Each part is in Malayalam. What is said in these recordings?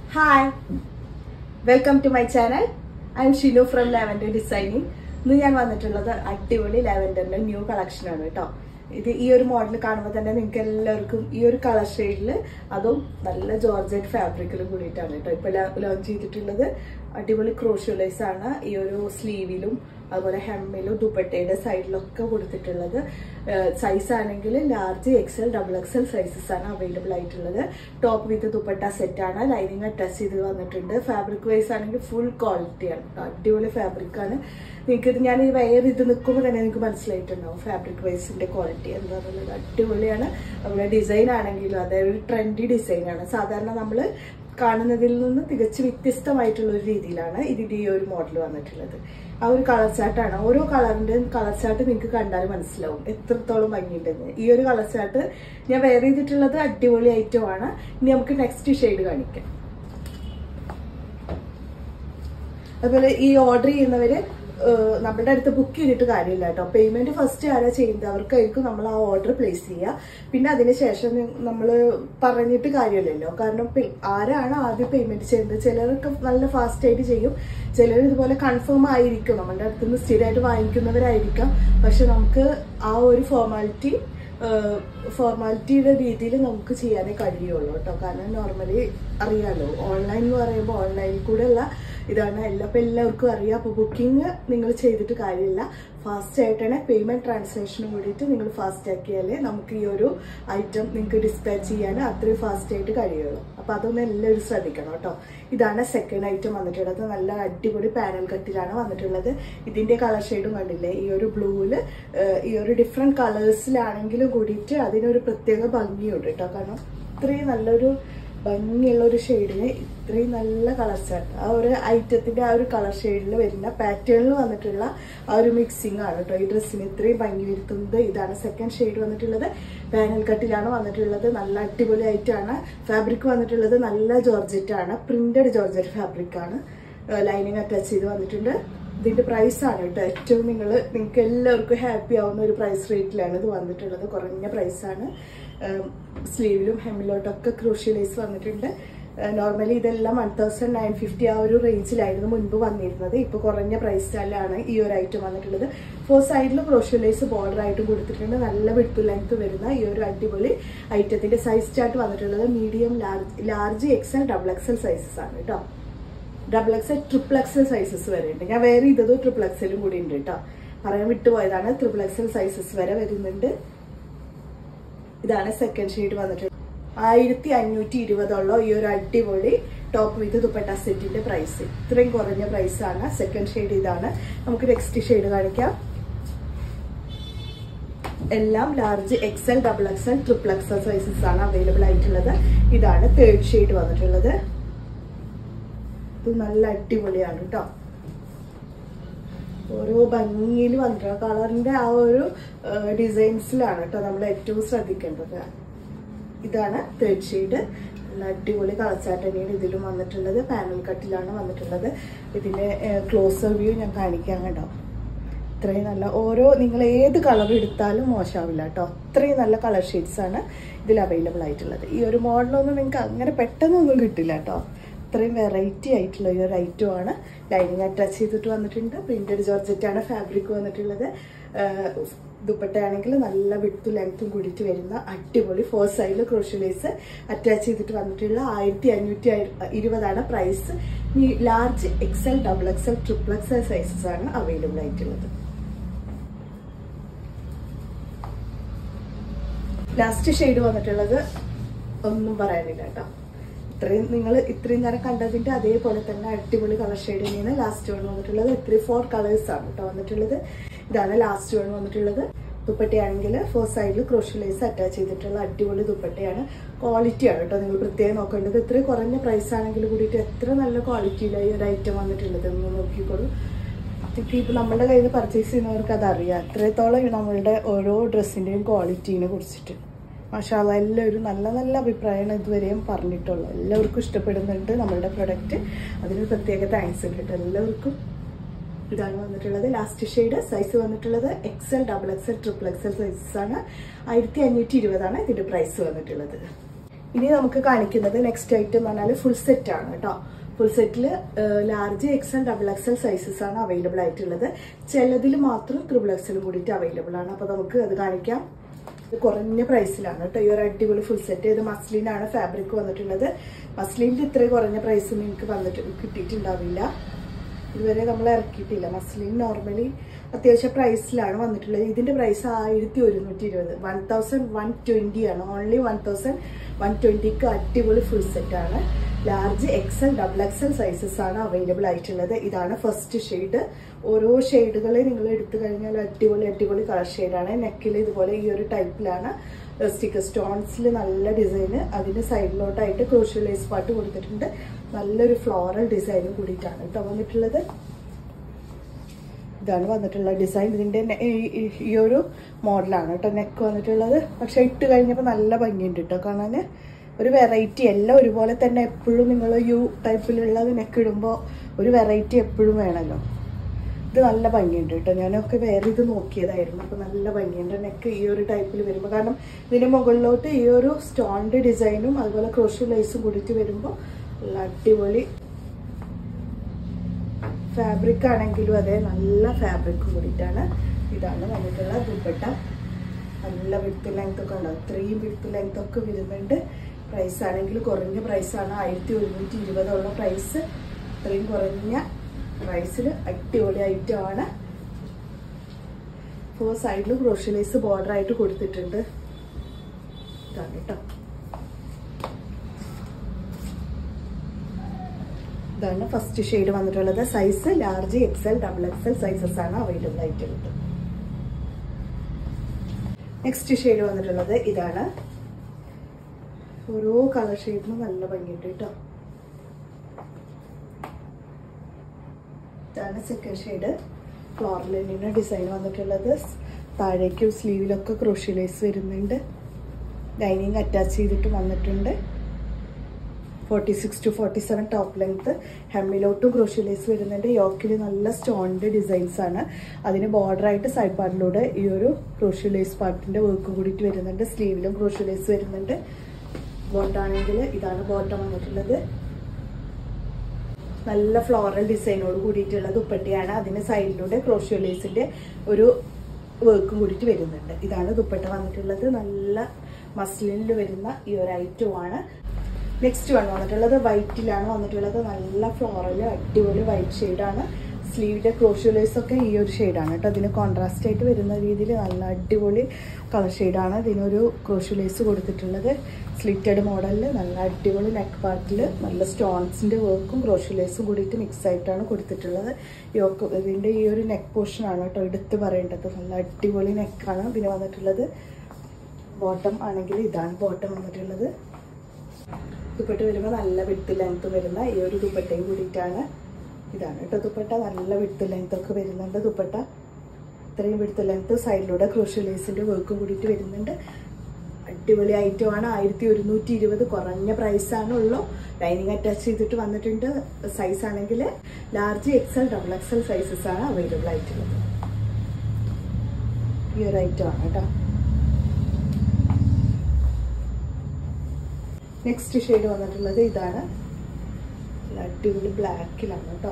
hi welcome to my channel I'm Shinu from lavender designing ഇന്ന് ഞാൻ വന്നിട്ടുള്ളത് അടിപൊളി ലാവൻഡറിന്റെ ന്യൂ കളക്ഷൻ ആണ് കേട്ടോ ഇത് ഈ ഒരു മോഡൽ കാണുമ്പോൾ തന്നെ നിങ്ങൾക്ക് എല്ലാവർക്കും ഈ ഒരു കളർ ഷെയ്ഡിൽ അതും നല്ല ജോർജറ്റ് ഫാബ്രിക്കിലും കൂടിയിട്ടാണ് കേട്ടോ ഇപ്പൊ ലോഞ്ച് ചെയ്തിട്ടുള്ളത് അടിപൊളി ക്രോഷ്യൂലൈസ് ആണ് ഈ ഒരു സ്ലീവിലും അതുപോലെ ഹെമ്മിലും ദുപ്പട്ടയുടെ സൈഡിലൊക്കെ കൊടുത്തിട്ടുള്ളത് സൈസ് ആണെങ്കിൽ large XL double XL sizes ആണ് അവൈലബിൾ ആയിട്ടുള്ളത് ടോപ്പ് വിത്ത് ദുപ്പട്ട സെറ്റ് ആണ് ലൈനിങ് അറ്റാച്ച് ചെയ്ത് വന്നിട്ടുണ്ട് ഫാബ്രിക് വൈസ് ആണെങ്കിൽ ഫുൾ ക്വാളിറ്റിയാണ് അടിപൊളി ഫാബ്രിക് ആണ് നിങ്ങൾക്ക് ഇത് ഞാൻ ഈ വയർ ഇത് നിൽക്കുമ്പോൾ തന്നെ നിങ്ങൾക്ക് മനസ്സിലായിട്ടുണ്ടാവും ഫാബ്രിക് വൈസിന്റെ ക്വാളിറ്റി എന്താണെന്നുള്ളത് അടിപൊളിയാണ് അതുപോലെ ഡിസൈൻ ആണെങ്കിലും അതായത് ഒരു ട്രെൻഡി ഡിസൈനാണ് സാധാരണ നമ്മൾ കാണുന്നതിൽ നിന്ന് തികച്ചും വ്യത്യസ്തമായിട്ടുള്ള ഒരു രീതിയിലാണ് ഇതിന്റെ ഈ ഒരു മോഡൽ വന്നിട്ടുള്ളത് ആ ഒരു കളർ ചാർട്ടാണ് ഓരോ കളറിന്റെയും കളർ ചാർട്ട് നിങ്ങൾക്ക് കണ്ടാൽ മനസ്സിലാവും എത്രത്തോളം ഭംഗിയുണ്ടെന്ന് ഈ ഒരു കളർ ചാർട്ട് ഞാൻ വെയർ ചെയ്തിട്ടുള്ളത് അടിപൊളി ഐറ്റം ആണ് ഇനി നമുക്ക് നെക്സ്റ്റ് ഷെയ്ഡ് കാണിക്കാം അതുപോലെ ഈ ഓർഡർ ചെയ്യുന്നവര് ഏഹ് നമ്മുടെ അടുത്ത് ബുക്ക് ചെയ്തിട്ട് കാര്യമില്ല കേട്ടോ പേയ്മെന്റ് ഫസ്റ്റ് ആരാ ചെയ്യുന്നത് അവർക്കായിരിക്കും നമ്മൾ ആ ഓർഡർ പ്ലേസ് ചെയ്യുക പിന്നെ അതിനുശേഷം നമ്മൾ പറഞ്ഞിട്ട് കാര്യമില്ലല്ലോ കാരണം പേ- ആരാണ് ആദ്യം പേയ്മെന്റ് ചെയ്യുന്നത് ചിലർക്ക് നല്ല ഫാസ്റ്റ് ആയിട്ട് ചെയ്യും ചിലർ ഇതുപോലെ കൺഫേം ആയിരിക്കും നമ്മുടെ അടുത്ത് നിന്ന് സ്ഥിരമായിട്ട് വാങ്ങിക്കുന്നവരായിരിക്കാം പക്ഷെ നമുക്ക് ആ ഒരു ഫോർമാലിറ്റി ഫോർമാലിറ്റിയുടെ രീതിയിൽ നമുക്ക് ചെയ്യാനേ കഴിയുള്ളൂ കേട്ടോ കാരണം നോർമലി അറിയാലോ ഓൺലൈൻ എന്ന് പറയുമ്പോൾ ഓൺലൈനിൽ കൂടെ ഉള്ള ഇതാണ് എല്ലാ ഇപ്പം എല്ലാവർക്കും അറിയാം അപ്പോൾ ബുക്കിംഗ് നിങ്ങൾ ചെയ്തിട്ട് കാര്യമില്ല ഫാസ്റ്റ് ആയിട്ടാണ് പേയ്മെന്റ് ട്രാൻസാക്ഷനും കൂടിയിട്ട് നിങ്ങൾ ഫാസ്റ്റ് ആക്കിയാലേ നമുക്ക് ഈ ഒരു ഐറ്റം നിങ്ങൾക്ക് ഡിസ്പാച്ച് ചെയ്യാൻ അത്രയും ഫാസ്റ്റ് ആയിട്ട് കഴിയുള്ളൂ അപ്പോൾ അതൊന്ന് എല്ലാവരും ശ്രദ്ധിക്കണം കേട്ടോ ഇതാണ് സെക്കൻഡ് ഐറ്റം വന്നിട്ടുള്ളത് നല്ല അടിപൊളി പാനൽ കട്ടിലാണ് വന്നിട്ടുള്ളത് ഇതിന്റെ കളർ ഷെയ്ഡും കണ്ടില്ലേ ഈ ഒരു ബ്ലൂവില് ഈ ഒരു ഡിഫറെന്റ് കളേഴ്സിലാണെങ്കിലും കൂടിയിട്ട് അതിനൊരു പ്രത്യേക ഭംഗിയുണ്ട് കേട്ടോ കാരണം ഇത്രയും നല്ലൊരു ഭംഗിയുള്ള ഒരു ഷെയ്ഡിന് ഇത്രയും നല്ല കളർ ചാർട്ട് ആ ഒരു ഐറ്റത്തിന്റെ ആ ഒരു കളർ ഷെയ്ഡിൽ വരുന്ന പാറ്റേണിൽ വന്നിട്ടുള്ള ആ ഒരു മിക്സിംഗ് ആണ് കേട്ടോ ഈ ഡ്രസ്സിന് ഇത്രയും ഭംഗി വരുത്തുന്നത് ഇതാണ് സെക്കൻഡ് ഷെയ്ഡ് വന്നിട്ടുള്ളത് പാനൽ കട്ടിലാണ് വന്നിട്ടുള്ളത് നല്ല അടിപൊളി ആയിട്ടാണ് ഫാബ്രിക് വന്നിട്ടുള്ളത് നല്ല ജോർജറ്റ് ആണ് പ്രിന്റഡ് ജോർജറ്റ് ഫാബ്രിക് ആണ് ലൈനിങ് അറ്റാച്ച് ചെയ്ത് വന്നിട്ടുണ്ട് ഇതിന്റെ പ്രൈസ് ആണ് കേട്ടോ ഏറ്റവും നിങ്ങൾ നിങ്ങൾക്ക് എല്ലാവർക്കും ഹാപ്പി ആവുന്ന ഒരു പ്രൈസ് റേറ്റിലാണ് ഇത് വന്നിട്ടുള്ളത് കുറഞ്ഞ പ്രൈസാണ് സ്ലീവിലും ഹെമ്മിലോട്ടൊക്കെ ക്രൂഷ്യലൈസ് വന്നിട്ടുണ്ട് നോർമലി ഇതെല്ലാം വൺ തൗസൻഡ് നയൻ ഫിഫ്റ്റി ആ ഒരു റേഞ്ചിലായിരുന്നു മുൻപ് വന്നിരുന്നത് ഇപ്പൊ കുറഞ്ഞ പ്രൈസിലാണ് ഈ ഒരു ഐറ്റം വന്നിട്ടുള്ളത് ഫോർ സൈഡിൽ ക്രോഷ്യലൈസ് ബോർഡർ ആയിട്ട് കൊടുത്തിട്ടുണ്ട് നല്ല വിടുത്തു ലെങ്ത് വരുന്ന ഈ ഒരു അടിപൊളി ഐറ്റത്തിന്റെ സൈസ് ചാർട്ട് വന്നിട്ടുള്ളത് medium large large XL double XL sizes ആണ് കേട്ടോ double XL triple XL sizes വരെ ഉണ്ട് ഞാൻ വേറെ ചെയ്തത് ട്രിപ്പിൾ എക്സലും കൂടി ഉണ്ട് കേട്ടോ പറയാൻ വിട്ടുപോയതാണ് ട്രിപ്പിൾ എക്സൽ സൈസസ് വരെ വരുന്നുണ്ട് ഇതാണ് സെക്കൻഡ് ഷെയ്ഡ് വന്നിട്ടുള്ളത് ആയിരത്തി അഞ്ഞൂറ്റി ഇരുപതുള്ള ഈ ഒരു അടിപൊളി ടോപ്പ് വിത്ത് ദുപ്പട്ട സെറ്റിന്റെ പ്രൈസ് ഇത്രയും കുറഞ്ഞ പ്രൈസ് ആണ് സെക്കൻഡ് ഷെയ്ഡ് ഇതാണ് നമുക്ക് നെക്സ്റ്റ് ഷെയ്ഡ് കാണിക്കാം എല്ലാം large XL double XL triple XL sizes ആണ് അവൈലബിൾ ആയിട്ടുള്ളത് ഇതാണ് തേർഡ് ഷെയ്ഡ് വന്നിട്ടുള്ളത് ഇത് നല്ല അടിപൊളിയാണ് കേട്ടോ ഓരോ ഭംഗിയിൽ വന്നിട്ട് കളറിന്റെ ആ ഒരു ഡിസൈൻസിലാണ് കേട്ടോ നമ്മൾ ഏറ്റവും ശ്രദ്ധിക്കേണ്ടത് ഇതാണ് തേർഡ് ഷെയ്ഡ് നല്ല അടിപൊളി കളച്ചാട്ട് തന്നെയാണ് ഇതിലും വന്നിട്ടുള്ളത് പാനൽ കട്ടിലാണ് വന്നിട്ടുള്ളത് ഇതിന്റെ ക്ലോസർ വ്യൂ ഞാൻ കാണിക്കാം കേട്ടോ ഇത്രയും നല്ല ഓരോ നിങ്ങൾ ഏത് കളർ എടുത്താലും മോശമാവില്ല കേട്ടോ അത്രയും നല്ല കളർ ഷെയ്ഡ്സ് ആണ് ഇതിൽ അവൈലബിൾ ആയിട്ടുള്ളത് ഈ ഒരു മോഡലൊന്നും നിങ്ങൾക്ക് അങ്ങനെ പെട്ടെന്നൊന്നും കിട്ടില്ല കേട്ടോ ഇത്രയും വെറൈറ്റി ആയിട്ടുള്ള ഈ ഒരു ഐറ്റം ആണ് ലൈനിങ് അറ്റാച്ച് ചെയ്തിട്ട് വന്നിട്ടുണ്ട് പ്രിന്റഡ് ജോർജറ്റ് ആണ് ഫാബ്രിക് വന്നിട്ടുള്ളത് ദുപ്പട്ടയാണെങ്കിൽ നല്ല വിട്ടും ലെങ്ത്തും കൂടിയിട്ട് വരുന്ന അടിപൊളി ഫോർ സൈഡിൽ ക്രോഷ്യലൈസ് അറ്റാച്ച് ചെയ്തിട്ട് വന്നിട്ടുള്ള ആയിരത്തി അഞ്ഞൂറ്റി ഇരുപതാണ് പ്രൈസ് ഈ large XL double XL triple XL sizes ആണ് അവൈലബിൾ ആയിട്ടുള്ളത് ലാസ്റ്റ് ഷെയ്ഡ് വന്നിട്ടുള്ളത് ഒന്നും പറയാനില്ല കേട്ടോ ഇത്രയും നിങ്ങൾ ഇത്രയും നേരം കണ്ടതിന്റെ അതേപോലെ തന്നെ അടിപൊളി കളർ ഷെയ്ഡ് തന്നെയാണ് ലാസ്റ്റ് വൺ വന്നിട്ടുള്ളത് ഇത്രയും ഫോർ കളേഴ്സ് ആണ് കേട്ടോ വന്നിട്ടുള്ളത് ഇതാണ് ലാസ്റ്റ് വൺ വന്നിട്ടുള്ളത് ദുപ്പട്ടയാണെങ്കിൽ ഫോർ സൈഡിൽ ക്രോഷ്യലൈസ് അറ്റാച്ച് ചെയ്തിട്ടുള്ള അടിപൊളി ദുപ്പട്ടയാണ് ക്വാളിറ്റിയാണ് കേട്ടോ നിങ്ങൾ പ്രത്യേകം നോക്കേണ്ടത് ഇത്രയും കുറഞ്ഞ പ്രൈസ് ആണെങ്കിൽ കൂടിയിട്ട് എത്ര നല്ല ക്വാളിറ്റിയിലാണ് ഈ ഒരു ഐറ്റം വന്നിട്ടുള്ളത് എന്ന് നോക്കിക്കോളൂ അതൊക്കെ ഇപ്പം നമ്മുടെ കയ്യിൽ നിന്ന് പർച്ചേസ് ചെയ്യുന്നവർക്ക് അതറിയാം അത്രത്തോളം നമ്മളുടെ ഓരോ ഡ്രസ്സിൻ്റെയും ക്വാളിറ്റീനെ കുറിച്ചിട്ട് മാഷാല്ല എല്ലാവരും നല്ല നല്ല അഭിപ്രായമാണ് ഇതുവരെയും പറഞ്ഞിട്ടുള്ളത് എല്ലാവർക്കും ഇഷ്ടപ്പെടുന്നുണ്ട് നമ്മളുടെ പ്രൊഡക്റ്റ് അതിന് പ്രത്യേക താങ്ക്സ് ഉണ്ട് കേട്ടോ എല്ലാവർക്കും ഇതാണ് വന്നിട്ടുള്ളത് ലാസ്റ്റ് ഷെയ്ഡ് സൈസ് വന്നിട്ടുള്ളത് XL double XL triple XL sizes ആണ് ആയിരത്തി അഞ്ഞൂറ്റി ഇരുപതാണ് ഇതിന്റെ പ്രൈസ് വന്നിട്ടുള്ളത് ഇനി നമുക്ക് കാണിക്കുന്നത് നെക്സ്റ്റ് ഐറ്റം എന്ന് പറഞ്ഞാൽ ഫുൾ സെറ്റ് ആണ് കേട്ടോ ഫുൾ സെറ്റിൽ large XL double XL sizes ആണ് അവൈലബിൾ ആയിട്ടുള്ളത് ചിലതിൽ മാത്രം ത്രിബിൾ എക്സലും കൂടിയിട്ട് അവൈലബിൾ ആണ് അപ്പോൾ നമുക്ക് അത് കാണിക്കാം ഇത് കുറഞ്ഞ പ്രൈസിലാണ് കേട്ടോ ഈ ഒരു അടിപൊളി ഫുൾ സെറ്റ് ഇത് മസ്ലിനാണ് ഫാബ്രിക് വന്നിട്ടുള്ളത് മസ്ലിൻ്റെ ഇത്രയും കുറഞ്ഞ പ്രൈസൊന്നും എനിക്ക് വന്നിട്ട് കിട്ടിയിട്ടുണ്ടാവില്ല ഇതുവരെ നമ്മൾ ഇറക്കിയിട്ടില്ല മസ്ലിൻ നോർമലി അത്യാവശ്യം പ്രൈസിലാണ് വന്നിട്ടുള്ളത് ഇതിന്റെ പ്രൈസ് ആയിരത്തി ഒരുന്നൂറ്റി ഇരുപത് വൺ തൗസൻഡ് വൺ ട്വന്റി ആണ് ഓൺലി വൺ തൗസൻഡ് വൺ ട്വന്റിക്ക് അടിപൊളി ഫുൾ സെറ്റ് ആണ് large XL double XL sizes ആണ് അവൈലബിൾ ആയിട്ടുള്ളത് ഇതാണ് ഫസ്റ്റ് ഷെയ്ഡ് ഓരോ ഷെയ്ഡുകളെ നിങ്ങൾ എടുത്തു കഴിഞ്ഞാൽ അടിപൊളി അടിപൊളി കളർ ഷെയ്ഡാണ് നെക്കിൽ ഇതുപോലെ ഈ ഒരു ടൈപ്പിലാണ് സ്റ്റിക്കർ സ്റ്റോൺസിൽ നല്ല ഡിസൈന് അതിന്റെ സൈഡിലോട്ടായിട്ട് ക്രോഷ്യലൈസ് പാട്ട് കൊടുത്തിട്ടുണ്ട് നല്ലൊരു ഫ്ലോറൽ ഡിസൈനും കൂടിയിട്ടാണ് കേട്ടോ വന്നിട്ടുള്ളത് ഇതാണ് വന്നിട്ടുള്ള ഡിസൈൻ ഇതിന്റെ നെ- ഈ- ഈ- ഈ ഒരു മോഡലാണ് കേട്ടോ നെക്ക് വന്നിട്ടുള്ളത് പക്ഷെ ഇട്ട് കഴിഞ്ഞപ്പോൾ നല്ല ഭംഗിയുണ്ട് കേട്ടോ കാണാൻ ഒരു വെറൈറ്റി എല്ലാം ഒരുപോലെ തന്നെ എപ്പോഴും നിങ്ങൾ യു ടൈപ്പിലുള്ളത് നെക്ക് ഇടുമ്പോൾ ഒരു വെറൈറ്റി എപ്പോഴും വേണമല്ലോ ഇത് നല്ല ഭംഗിയുണ്ട് കേട്ടോ ഞാനൊക്കെ വേറെ ഇത് നോക്കിയതായിരുന്നു അപ്പോൾ നല്ല ഭംഗിയുണ്ട് നെക്ക് ഈ ഒരു ടൈപ്പിൽ വരുമ്പോൾ കാരണം ഇതിന് മുകളിലോട്ട് ഈ ഒരു സ്റ്റോണിന്റെ ഡിസൈനും അതുപോലെ ക്രോഷ്യൂ ലൈസും കൂടിയിട്ട് വരുമ്പോൾ നല്ല അടിപൊളി ഫാബ്രിക് ആണെങ്കിലും അതെ നല്ല ഫാബ്രിക് കൂടിയിട്ടാണ് ഇതാണ് നമുക്കുള്ള ദുപ്പട്ട നല്ല വിടുത്ത് ലെങ്ത് ഒക്കെ ഉണ്ടാവും ഇത്രയും വിടുത്ത് ലെങ്ത് ഒക്കെ വരുന്നുണ്ട് പ്രൈസ് ആണെങ്കിൽ കുറഞ്ഞ പ്രൈസാണ് ആയിരത്തി ഒരുന്നൂറ്റി ഇരുപതുള്ള പ്രൈസ് ഇത്രയും കുറഞ്ഞ പ്രൈസിൽ അടിപൊളി ഐറ്റം ആണ് ഫോർ സൈഡിൽ ക്രോഷ്യലൈസ് ബോർഡർ ആയിട്ട് കൊടുത്തിട്ടുണ്ട് ഇതാണ് കേട്ടോ ഇതാണ് ഫസ്റ്റ് ഷെയ്ഡ് വന്നിട്ടുള്ളത് size large XL double XL sizes ആണ് അവൈലബിൾ ആയിട്ടുള്ളത് നെക്സ്റ്റ് ഷെയ്ഡ് വന്നിട്ടുള്ളത് ഇതാണ് ഓരോ കളർ ഷെയ്ഡിനും നല്ല ഭംഗിയുണ്ട് കേട്ടോ ഇതാണ് സെക്കൻഡ് ഷെയ്ഡ് ഫ്ലോറലിന് ഡിസൈൻ വന്നിട്ടുള്ളത് താഴേക്കും സ്ലീവിലൊക്കെ ക്രോഷ്യലൈസ് വരുന്നുണ്ട് ലൈനിങ് അറ്റാച്ച് ചെയ്തിട്ട് വന്നിട്ടുണ്ട് forty six to forty seven top length ഹെമ്മിലോട്ടും ക്രോഷ്യലൈസ് വരുന്നുണ്ട് യോക്കിൽ നല്ല സ്റ്റോണിന്റെ ഡിസൈൻസ് ആണ് അതിന് border ആയിട്ട് സൈഡ് പാർട്ടിലൂടെ ഈ ഒരു ക്രോഷ്യലൈസ് പാർട്ടിന്റെ വർക്കും കൂടിയിട്ട് വരുന്നുണ്ട് സ്ലീവിലും ക്രോഷ്യലൈസ് വരുന്നുണ്ട് ബോട്ടാണെങ്കിൽ ഇതാണ് ബോട്ടം വന്നിട്ടുള്ളത് നല്ല ഫ്ലോറൽ ഡിസൈനോട് കൂടിയിട്ടുള്ള ദുപ്പട്ടയാണ് അതിന് സൈഡിലൂടെ ക്രോഷ്യോലേസിന്റെ ഒരു വർക്കും കൂടിയിട്ട് വരുന്നുണ്ട് ഇതാണ് ദുപ്പട്ട വന്നിട്ടുള്ളത് നല്ല മസ്ലിനിൽ വരുന്ന ഈ ഒരു ഐറ്റം ആണ് നെക്സ്റ്റ് വൺ വന്നിട്ടുള്ളത് വൈറ്റിലാണ് വന്നിട്ടുള്ളത് നല്ല ഫ്ലോറൽ അടിപൊളി വൈറ്റ് ഷെയ്ഡാണ് സ്ലീവിന്റെ ക്രോഷ്യോലേസ് ഒക്കെ ഈ ഒരു ഷെയ്ഡാണ് കേട്ടോ അതിന് കോൺട്രാസ്റ്റ് ആയിട്ട് വരുന്ന രീതിയിൽ നല്ല അടിപൊളി കളർ ഷെയ്ഡാണ് ഇതിനൊരു ക്രോഷ്യോലേസ് കൊടുത്തിട്ടുള്ളത് സ്ലിറ്റഡ് മോഡലിൽ നല്ല അടിപൊളി നെക്ക് പാർട്ടിൽ നല്ല സ്റ്റോൺസിന്റെ വർക്കും ക്രോഷ്യോലേസും കൂടിയിട്ട് മിക്സ് ആയിട്ടാണ് കൊടുത്തിട്ടുള്ളത് യോക്ക് ഇതിന്റെ ഈ ഒരു നെക്ക് പോർഷൻ ആണ് കേട്ടോ എടുത്ത് പറയേണ്ടത് നല്ല അടിപൊളി നെക്കാണ് പിന്നെ വന്നിട്ടുള്ളത് ബോട്ടം ആണെങ്കിൽ ഇതാണ് ബോട്ടം വന്നിട്ടുള്ളത് ദുപ്പട്ട വരുമ്പോൾ നല്ല വിട്ട് ലെങ്ത് വരുന്ന ഈ ഒരു ദുപ്പട്ടയും കൂടിയിട്ടാണ് ഇതാണ് കേട്ടോ ദുപ്പട്ട നല്ല വിട്ട് ലെങ്ത് ഒക്കെ വരുന്നുണ്ട് ദുപ്പട്ട ഇത്രയും വിടുത്ത ലെങ്ത് സൈഡിലൂടെ ക്രോഷ്യലൈസിന്റെ വർക്കും കൂടിയിട്ട് വരുന്നുണ്ട് അടിപൊളി ഐറ്റം ആണ് ആയിരത്തി ഒരുന്നൂറ്റി ഇരുപത് കുറഞ്ഞ പ്രൈസ് ആണ് ഉള്ളൂ ലൈനിങ് അറ്റാച്ച് ചെയ്തിട്ട് വന്നിട്ടുണ്ട് സൈസ് ആണെങ്കിൽ large XL double XL sizes ആണ് അവൈലബിൾ ആയിട്ടുള്ളത് ഈ ഒരു ഐറ്റം ആണ് കേട്ടോ നെക്സ്റ്റ് ഷെയ്ഡ് വന്നിട്ടുള്ളത് ഇതാണ് നല്ല അടിപൊളി ബ്ലാക്കിലാണ് കേട്ടോ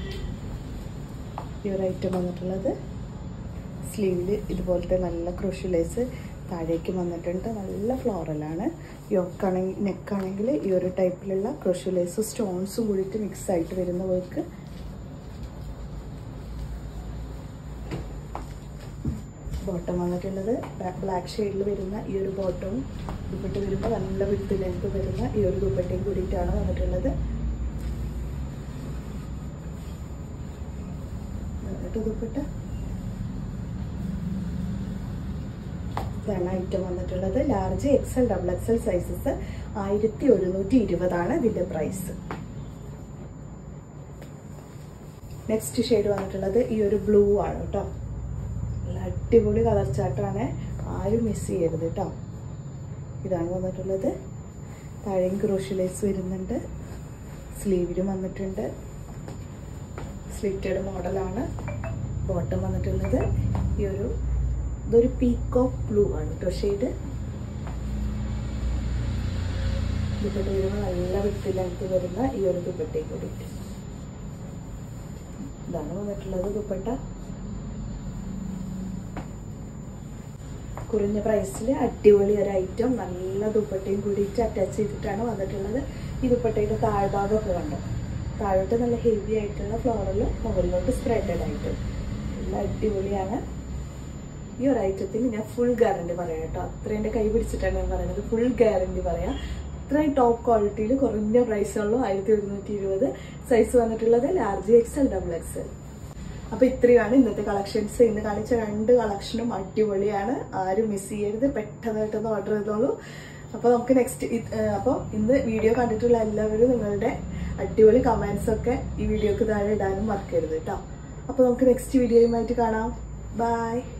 ഈ ഒരു ഐറ്റം വന്നിട്ടുള്ളത് സ്ലീവിൽ ഇതുപോലത്തെ നല്ല ക്രോഷ്യലൈസ് താഴേക്ക് വന്നിട്ടുണ്ട് നല്ല ഫ്ലോറലാണ് യോക്കാണെങ്കിൽ നെക്കാണെങ്കിൽ ഈ ഒരു ടൈപ്പിലുള്ള ക്രോഷ്യലൈസ് സ്റ്റോൺസും കൂടിയിട്ട് മിക്സ് ആയിട്ട് വരുന്ന വർക്ക് ബോട്ടം വന്നിട്ടുള്ളത് ബ്ലാക്ക് ഷെയ്ഡിൽ വരുന്ന ഈ ഒരു ബോട്ടവും ദുപ്പട്ട വരുമ്പോൾ നല്ല വിട്ട് ലെങ്ത് വരുന്ന ഈ ഒരു ദുപ്പട്ടയും കൂടിയിട്ടാണ് വന്നിട്ടുള്ളത് എന്നിട്ട് ദുപ്പട്ട ഇതാണ് ഐറ്റം വന്നിട്ടുള്ളത് large XL double XL sizes ആയിരത്തി ഒരുന്നൂറ്റി ഇരുപതാണ് ഇതിന്റെ പ്രൈസ് നെക്സ്റ്റ് ഷെയ്ഡ് വന്നിട്ടുള്ളത് ഈ ഒരു ബ്ലൂ ആണ് കേട്ടോ നല്ല അടിപൊളി കളർ ചാർട്ടാണ് ആരും മിസ് ചെയ്യരുത് കേട്ടോ ഇതാണ് വന്നിട്ടുള്ളത് താഴെയും ക്രോഷ്യലൈസ് വരുന്നുണ്ട് സ്ലീവിലും വന്നിട്ടുണ്ട് സ്ലിറ്റഡ് മോഡലാണ് ബോട്ടം വന്നിട്ടുള്ളത് ഈ ഒരു ഇതൊരു പീക്കോക്ക് ബ്ലൂ ആണ് കേട്ടോ ഷെയ്ഡ് ദുപ്പട്ട വരുമ്പോൾ നല്ല വിട്ടിലടുത്ത് വരുന്ന ഈ ഒരു ദുപ്പട്ടയും കൂടിയിട്ട് ഇതാണ് വന്നിട്ടുള്ളത് ദുപ്പട്ട കുറഞ്ഞ പ്രൈസിൽ അടിപൊളി ഒരു ഐറ്റം നല്ല ദുപ്പട്ടയും കൂടിയിട്ട് അറ്റാച്ച് ചെയ്തിട്ടാണ് വന്നിട്ടുള്ളത് ഈ ദുപ്പട്ടയുടെ താഴ്ഭാഗമൊക്കെ കണ്ടോ താഴോട്ട് നല്ല ഹെവി ആയിട്ടുള്ള ഫ്ലോറൽ മുകളിലോട്ട് സ്പ്രെഡഡ് ആയിട്ട് നല്ല അടിപൊളിയാണ് ഈ ഒരു ഐറ്റത്തിന് ഞാൻ ഫുൾ ഗ്യാരണ്ടി പറയാം കേട്ടോ അത്രയും എൻ്റെ കൈ പിടിച്ചിട്ടാണ് ഞാൻ പറയുന്നത് ഫുൾ ഗ്യാരണ്ടി പറയാം ഇത്രയും ടോപ്പ് ക്വാളിറ്റിയിൽ കുറഞ്ഞ പ്രൈസുള്ളൂ ആയിരത്തി ഒരുന്നൂറ്റി ഇരുപത് സൈസ് വന്നിട്ടുള്ളത് ലാർജ് എക്സൽ ഡബിൾ എക്സൽ അപ്പൊ ഇത്രയാണ് ഇന്നത്തെ കളക്ഷൻസ് ഇന്ന് കാണിച്ച രണ്ട് കളക്ഷനും അടിപൊളിയാണ് ആരും മിസ് ചെയ്യരുത് പെട്ടെന്ന് പെട്ടെന്ന് ഓർഡർ ചെയ്തോളൂ അപ്പൊ നമുക്ക് നെക്സ്റ്റ് അപ്പോൾ ഇന്ന് വീഡിയോ കണ്ടിട്ടുള്ള എല്ലാവരും നിങ്ങളുടെ അടിപൊളി കമന്റ്സ് ഒക്കെ ഈ വീഡിയോക്ക് താഴെ ഇടാനും മറക്കരുത് കേട്ടോ അപ്പൊ നമുക്ക് നെക്സ്റ്റ് വീഡിയോയുമായിട്ട് കാണാം ബൈ